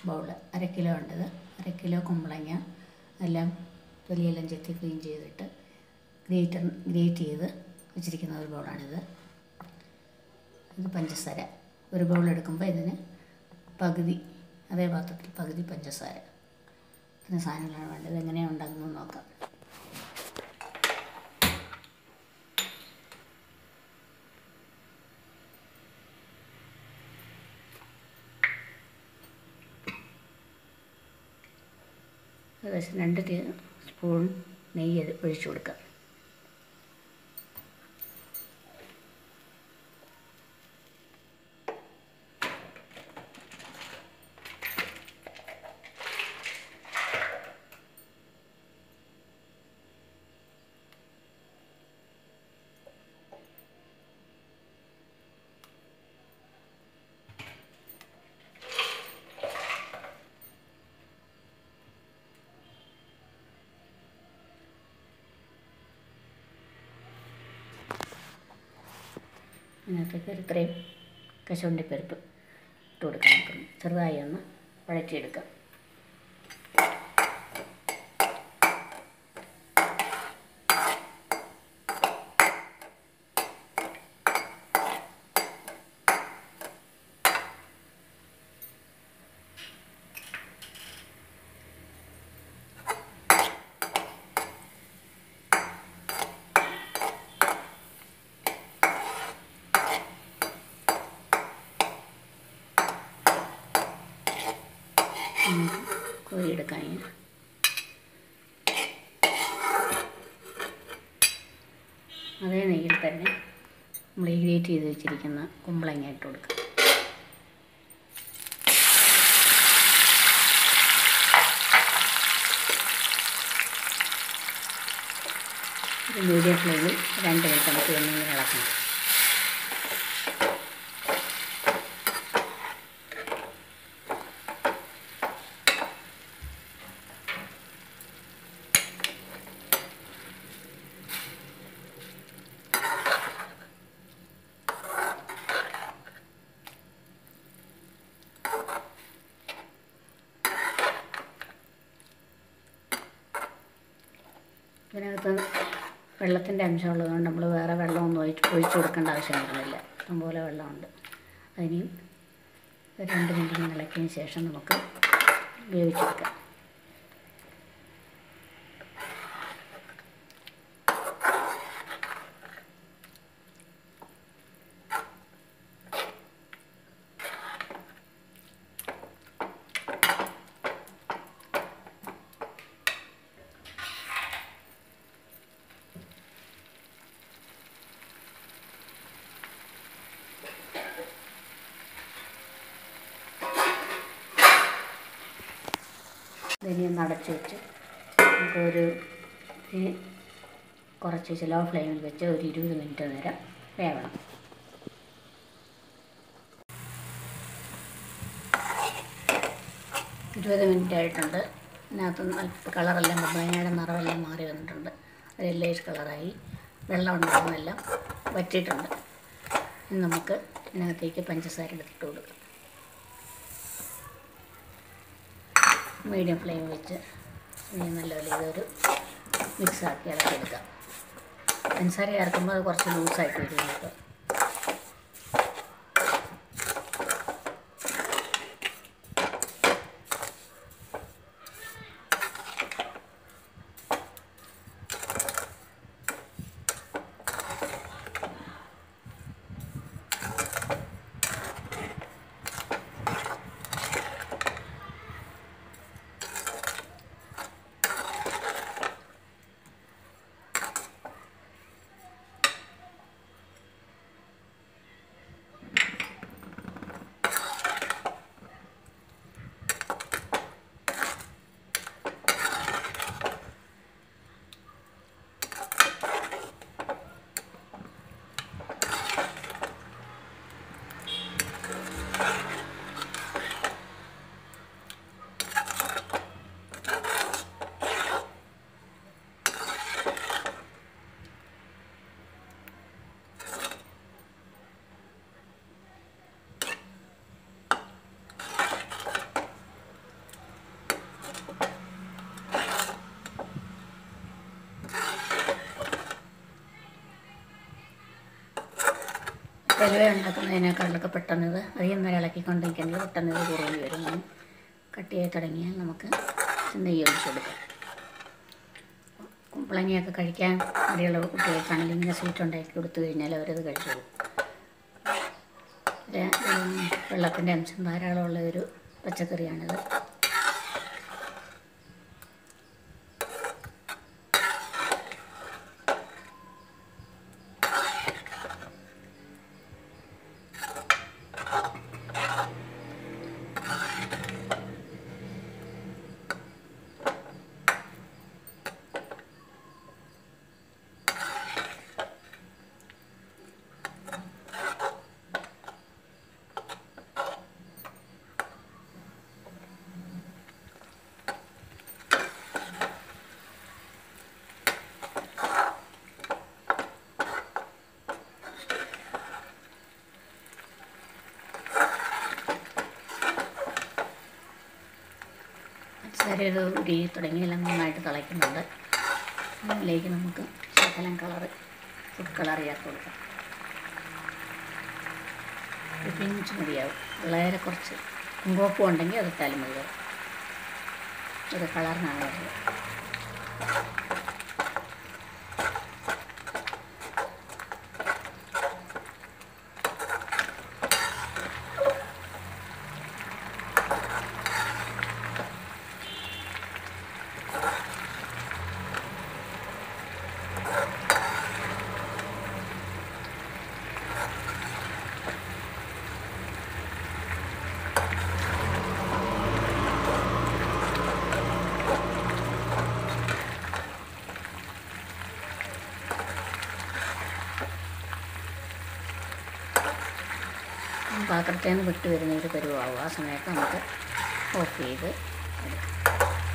Bowl അര kilo ഉണ്ടത് അര കിലോ കുമ്പളങ്ങ എല്ലാം തൊലിയെല്ലാം ചെത്തി ക്ലീൻ ചെയ്തിട്ട് ഗ്രേറ്റർ ഗ്രേറ്റ് ചെയ്ത് വെച്ചിരിക്കുന്ന ഒരു ബൗളാണിത് ഇത് പഞ്ചസാര ഒരു ബൗൾ എടുക്കുമ്പോൾ ഇതിന് പകുതി അതേ പാത്രത്തിൽ പകുതി പഞ്ചസാര ഇത്രയും സാധനങ്ങളാണ് വേണ്ടത് എങ്ങനെയാണ് ഉണ്ടാക്കുന്നത് നോക്കാം ഏകദേശം രണ്ട് ടീ സ്പൂൺ നെയ്യ് ഒഴിച്ചു കൊടുക്കുക അതിനകത്തേക്ക് ഒരു ഇത്രയും കശുവണ്ടിപ്പരിപ്പ് ഇട്ട് കൊടുക്കാം നമുക്ക് ചെറുതായി ഒന്ന് വഴറ്റിയെടുക്കാം നമുക്ക് കോരിയെടുക്കാൻ ഇങ്ങനെ. അതേ നെയ്യിൽ തന്നെ നമ്മൾ ഈ ഗ്രേറ്റ് ചെയ്ത് വെച്ചിരിക്കുന്ന കുമ്പളങ്ങ ഇട്ട് കൊടുക്കുക ഒരു മീഡിയം ഫ്ലെയിമിൽ രണ്ട് മിനിറ്റ് നമുക്ക് ഇങ്ങനെ ഇളക്കണം ഇതിനകത്ത് വെള്ളത്തിൻ്റെ അംശം ഉള്ളതുകൊണ്ട് നമ്മൾ വേറെ വെള്ളമൊന്നും ഒഴിച്ച് ഒഴിച്ചു കൊടുക്കേണ്ട ആവശ്യം വരുന്നില്ല ഇഷ്ടംപോലെ വെള്ളമുണ്ട് അതിന് ഒരു രണ്ട് മിനിറ്റ് ഇങ്ങനെ ഇളക്കിയതിന് ശേഷം നമുക്ക് വേവിച്ചെടുക്കാം ഇതിനെ ഒന്ന് അടച്ച് വെച്ച് നമുക്കൊരു തീ കുറച്ച് വെച്ച് ലോ ഫ്ലെയിമിൽ വെച്ച് ഒരു ഇരുപത് മിനിറ്റ് നേരം വേവണം ഇരുപത് മിനിറ്റ് ആയിട്ടുണ്ട് ഇതിനകത്ത് അല്പം കളറെല്ലാം കുമ്പളങ്ങയുടെ നിറമെല്ലാം മാറി വന്നിട്ടുണ്ട് ഒരു യെല്ലോയിഷ് കളറായി വെള്ളം ഉണ്ടാകുന്നെല്ലാം വറ്റിയിട്ടുണ്ട് ഇനി നമുക്ക് ഇതിനകത്തേക്ക് പഞ്ചസാര എടുത്തിട്ട് കൊടുക്കാം മീഡിയം ഫ്ലെയിം വെച്ച് ഇനി നല്ലപോലെ ഇതൊരു മിക്സാക്കി ഇളക്കിയെടുക്കാം പഞ്ചസാര ചേർക്കുമ്പോൾ അത് കുറച്ച് ലൂസായിട്ട് വരും നമുക്ക് ഹലുവ ഉണ്ടാക്കുന്നതിനേക്കാളൊക്കെ പെട്ടെന്ന് ഇത് അധികം നേരം ഇളക്കിക്കൊണ്ടിരിക്കുന്നത് പെട്ടെന്ന് ഇത് കുറഞ്ഞു വരും ഇങ്ങനെ കട്ടിയായി തുടങ്ങിയാൽ നമുക്ക് നെയ്യ് ഒഴിച്ച് കൊടുക്കാം കുമ്പളങ്ങയൊക്കെ കഴിക്കാൻ മടിയുള്ള കുട്ടികൾക്കാണെങ്കിൽ ഇങ്ങനെ സ്വീറ്റ് ഉണ്ടാക്കി കൊടുത്തു കഴിഞ്ഞാൽ അവരത് കഴിച്ചോളും ഇത് ഉം, വെള്ളത്തിൻ്റെ അംശം ധാരാളമുള്ള ഒരു പച്ചക്കറിയാണിത് പഞ്ചസാര ഒരു ഉരി തുടങ്ങി എല്ലാം നന്നായിട്ട് തിളയ്ക്കുന്നുണ്ട് അതിലേക്ക് നമുക്ക് ശകലം കളറ് ഫുഡ് കളർ ചേർത്ത് കൊടുക്കാം ഒരു പിഞ്ച് മതിയാവും വളരെ കുറച്ച് കുങ്കുമപ്പൂ ഉണ്ടെങ്കിൽ അത് ഇട്ടാലും മതിയാവും ഒരു കളറിനാണ് വേണ്ടത് പാത്രത്തിൽ നിന്ന് വിട്ട് വരുന്ന ഒരു പരുവാകും ആ സമയത്ത് നമുക്ക് ഓഫ് ചെയ്ത് എടുക്കാം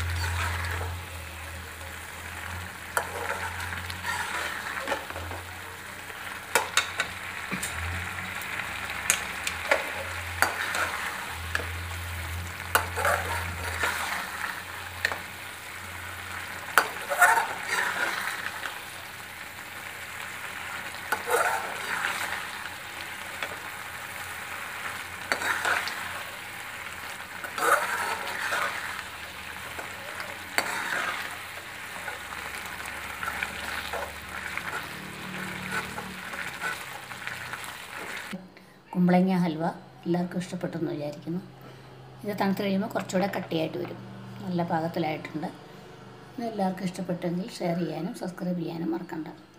കുമ്പളങ്ങ ഹൽവ എല്ലാവർക്കും ഇഷ്ടപ്പെട്ടെന്ന് വിചാരിക്കുന്നു ഇത് തണുത്ത് കഴിയുമ്പോൾ കുറച്ചുകൂടെ കട്ടിയായിട്ട് വരും നല്ല പാകത്തിലായിട്ടുണ്ട് ഇത് എല്ലാവർക്കും ഇഷ്ടപ്പെട്ടെങ്കിൽ ഷെയർ ചെയ്യാനും സബ്സ്ക്രൈബ് ചെയ്യാനും മറക്കണ്ട